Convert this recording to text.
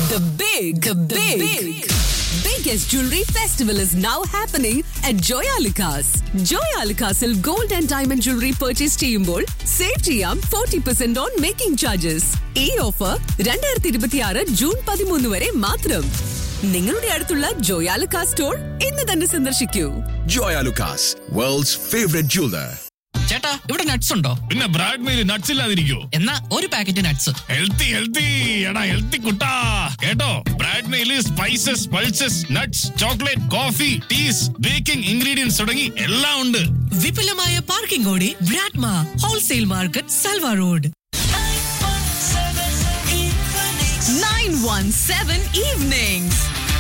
The big, the big, biggest jewelry festival is now happening at Joyalukas. Joyalukasil gold and diamond jewelry purchase ചെയ്യുമ്പോൾ save ചെയ്യാം forty percent on making charges ഈ offer രണ്ടായിരത്തി ഇരുപത്തി ആറ് June പതിമൂന്ന് വരെ മാത്രം നിങ്ങളുടെ അടുത്തുള്ള ജോയാലുക്കാ സ്റ്റോർ ഇന്ന് തന്നെ സന്ദർശിക്കൂ Joya Lucas, world's favorite jeweler. ചേട്ടാ ഇവിടെ നട്ട്സ് ഉണ്ടോ പിന്നെ ബ്രാഡ് മേരി നട്ട്സ് ഇല്ലാതിരിക്കോ എന്നാ ഒരു പാക്കറ്റ് നട്ട്സ് ഹെൽത്തി ഹെൽത്തി എടാ ഹെൽത്തി കുട്ടാ കേട്ടോ ബ്രാഡ് മേലി spices pulses nuts chocolate coffee teas baking ingredients തുടങ്ങി എല്ലാം ഉണ്ട് വിപുലമായ പാർക്കിംഗ് ഓടെ Bradma wholesale market Salwa road nine one seven evenings